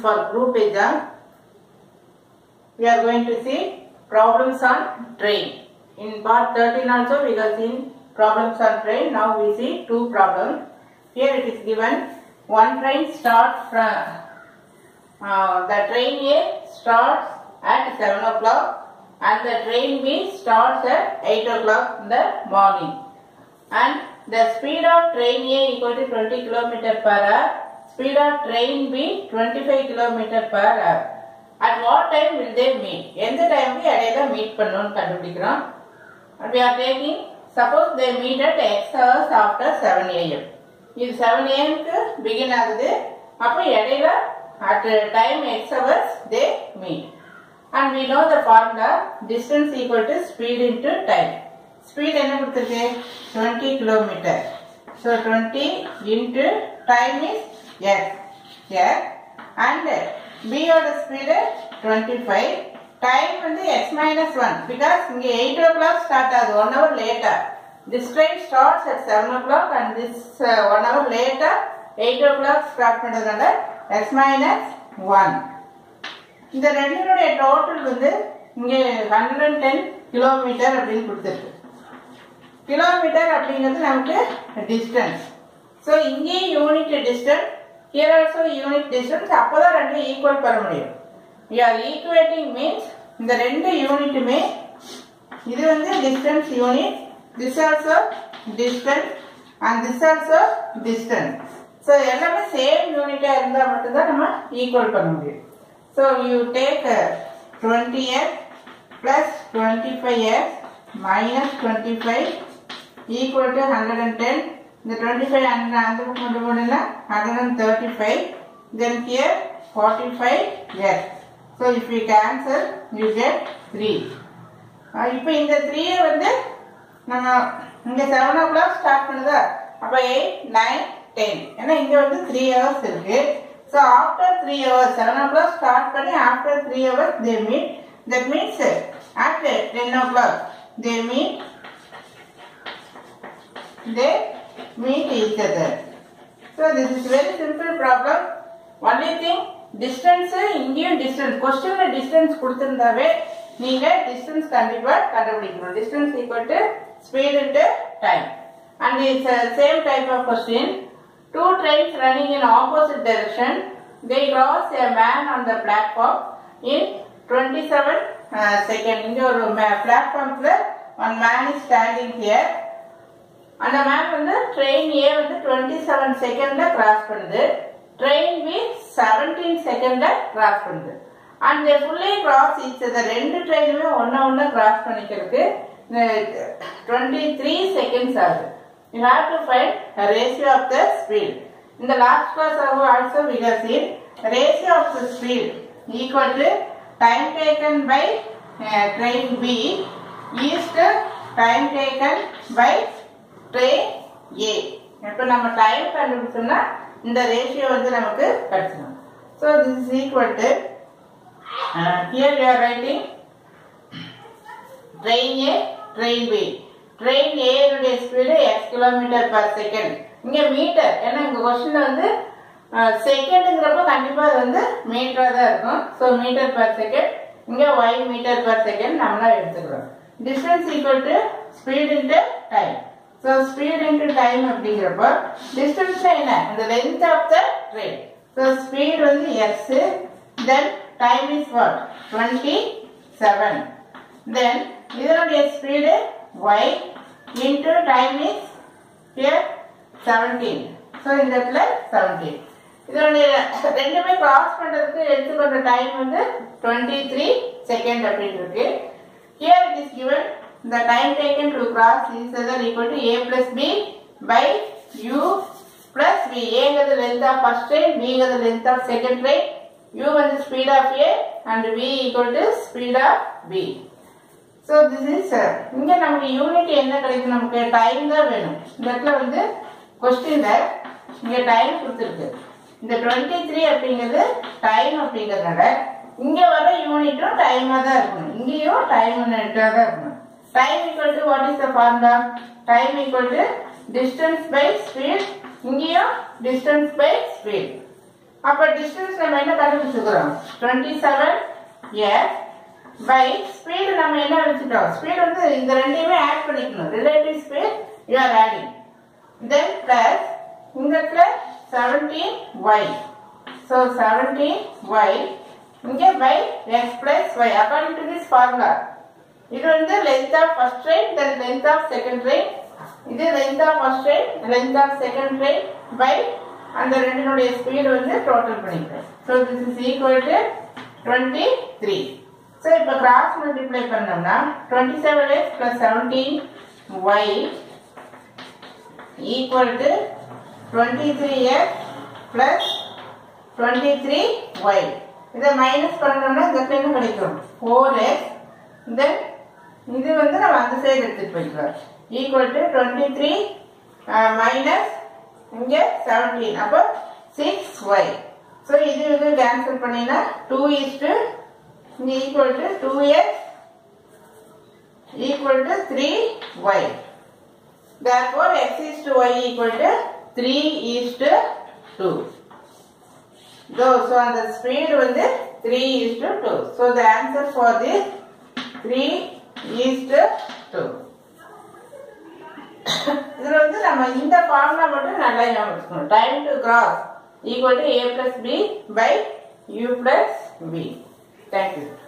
for group exam. We are going to see problems on train. In part 13 also we have seen problems on train. Now we see two problems. Here it is given one train starts from uh, the train A starts at 7 o'clock and the train B starts at 8 o'clock in the morning. And the speed of train A equal to 20 km per hour, speed of train B 25 km per hour. At what time will they meet? எந்த டைமுக்கு இடையில meet பண்ணணும்னு கண்டுபிடிக்கிறோம் And we are taking, suppose they meet at x hours after 7 am. இது 7 am க்கு begin ஆகுது அப்போ இடையில at time x hours they meet. And we know the formula distance equal to speed into time. Speed என்ன கொடுத்துருக்கு 20 kilometer. So 20 into time is x. X. And B ஓட speed 25. Time வந்து x minus 1 because இங்க 8 o'clock start ஆகுது 1 hour later. This train starts at 7 o'clock and this uh, 1 hour later 8 o'clock start பண்றதுனால x minus 1. இந்த ரெண்டினுடைய total வந்து இங்க hundred and ten kilometre அப்படின்னு கொடுத்துருக்கு கிலோமீட்டர் அப்படிங்கிறது நமக்கு டிஸ்டன்ஸ் ஸோ இங்கேயும் unit distance here also unit distance அப்போதான் ரெண்டும் ஈக்குவல் பண்ண முடியும் வி ஆர் ஈக்குவேட்டிங் மீன்ஸ் இந்த ரெண்டு யூனிட்டுமே இது வந்து distance unit this also distance and this also distance so எல்லாமே சேம் யூனிட்டா இருந்தா மட்டும்தான் நம்ம ஈக்குவல் பண்ண முடியும் so you take twenty x plus twenty five x minus twenty five equal to hundred and ten இந்த டுவெண்ட்டி ஃபைவ் அந்த அந்த பக்கம் கொண்டு போனீங்கன்னா hundred and thirty five then here forty five x so if you cancel you get three இப்போ இந்த த்ரீயை வந்து நம்ம இங்க செவன் ஓ கிளாக் ஸ்டார்ட் பண்ணுதா அப்போ எயிட் நைன் டென் ஏன்னா இங்க வந்து த்ரீ ஹவர்ஸ் இருக்கு so after three hours seven o'clock start பண்ணி after three hours they meet that means at ten o'clock they meet they meet each other. So this is very simple problem. Only thing distance இங்கேயும் distance கொஸ்டின்ல distance கொடுத்திருந்தாவே நீங்க distance கண்டிப்பா கண்டுபிடிக்கணும் distance equal to speed into time and it's a same type of question two trains running in opposite direction they cross a man on the platform in 27 uh, second இங்க ஒரு பிளாட்ஃபார்ம்ல one man is standing here அந்த ma'am வந்து train A வந்து twenty seven செகண்ட்ல cross பண்ணுது train B seventeen செகண்ட்ல cross பண்ணுது அண்ட் ஃபுல்லி கிராஸ் ஈச் ரெண்டு ட்ரெயினுமே ஒன்னு ஒன்னு கிராஸ் பண்ணிக்கிறதுக்கு டுவெண்ட்டி த்ரீ செகண்ட்ஸ் ஆகுது you have to find ratio of the speed இந்த last class also we have seen ratio of the speed equal to time taken by train B is time taken by train A இப்போ நம்ம time கண்டுபிடிச்சோம்னா இந்த ratio வந்து நமக்கு கிடைச்சிடும் so this is equal to here you are writing train A train B train ஏனுடைய speed x kilometre per second இங்கே metre ஏன்னா இங்கே கொஸ்டின் வந்து செகண்டுங்கிறப்ப கண்டிப்பாக அது வந்து மீட்டராக தான் இருக்கும் ஸோ மீட்டர் பர் செகண்ட் இங்கே ஒய் மீட்டர் பர் செகண்ட் நம்மளா எடுத்துக்கிறோம் distance equal to speed into time so speed into time அப்படிங்கிறப்போ டிஸ்டன்ஸ் என்ன இந்த length of the train so speed வந்து x then time is what twenty seven then இதனுடைய speed y into time is here seventeen so இந்த இடத்துல seventeen இதனுடைய ரெண்டுமே cross பண்ணுறதுக்கு எடுத்துக்கொண்ட டைம் வந்து டுவெண்ட்டி த்ரீ செகண்ட் அப்படின்னு இருக்கு here it is given the time taken to cross each other equal to a plus b by u plus v. a is the length of first train, b is the length of second train, u is the speed of a and v equal to speed of b. So this is uh, இங்க நமக்கு unit என்ன கிடைக்கும் நமக்கு time தான் வேணும் இந்த இடத்துல வந்து கொஸ்டின்ல இங்க டைம் கொடுத்துருக்கு இந்த டுவெண்ட்டி த்ரீ அப்படிங்கிறது டைம் அப்படிங்கிறதுனால இங்க வர யூனிட்டும் டைமா தான் இருக்கணும் இங்கேயும் டைம் யூனிட்டா தான் இருக்கணும் time equal to what is the formula time equal to distance by speed இங்கேயும் distance by speed அப்ப டிஸ்டன்ஸ் நம்ம என்ன கண்டுபிடிச்சிருக்கிறோம் twenty seven x by speed நம்ம என்ன வச்சுட்டோம் ஸ்பீடு வந்து இந்த ரெண்டையுமே ஆட் பண்ணிக்கணும் relative speed you are adding then plus இந்த இடத்துல seventeen y so seventeen y இங்கே by x plus y according to this formula இது வந்து length of first train then length of second train இது length of first train length of second train by அந்த ரெண்டினுடைய speed வந்து total பண்ணிக்கிறேன் so this is equal to twenty three so இப்போ cross multiply பண்ணோம்னா twenty seven x plus seventeen y equal to twenty three x plus twenty three y இதை minus பண்ணோம்னா இந்த என்ன கிடைக்கும் ஃபோர் எக்ஸ் தென் இது வந்து நம்ம அந்த சைடு எடுத்துட்டு போய்க்கலாம் equal to twenty three minus இங்கே செவன்டீன் அப்போ சிக்ஸ் ஒய் ஸோ இது இது கேன்சல் பண்ணினா டூ இஸ் டு இங்கே equal to two x equal to three y therefore x is to y equal to 3 is to 2 so, so அந்த speed வந்து 3 is to 2 so the answer for this 3 is to 2 இதுல வந்து நம்ம இந்த formula மட்டும் நல்லா ஞாபகம் வச்சுக்கணும் time to cross equal to A plus B by U plus B thank you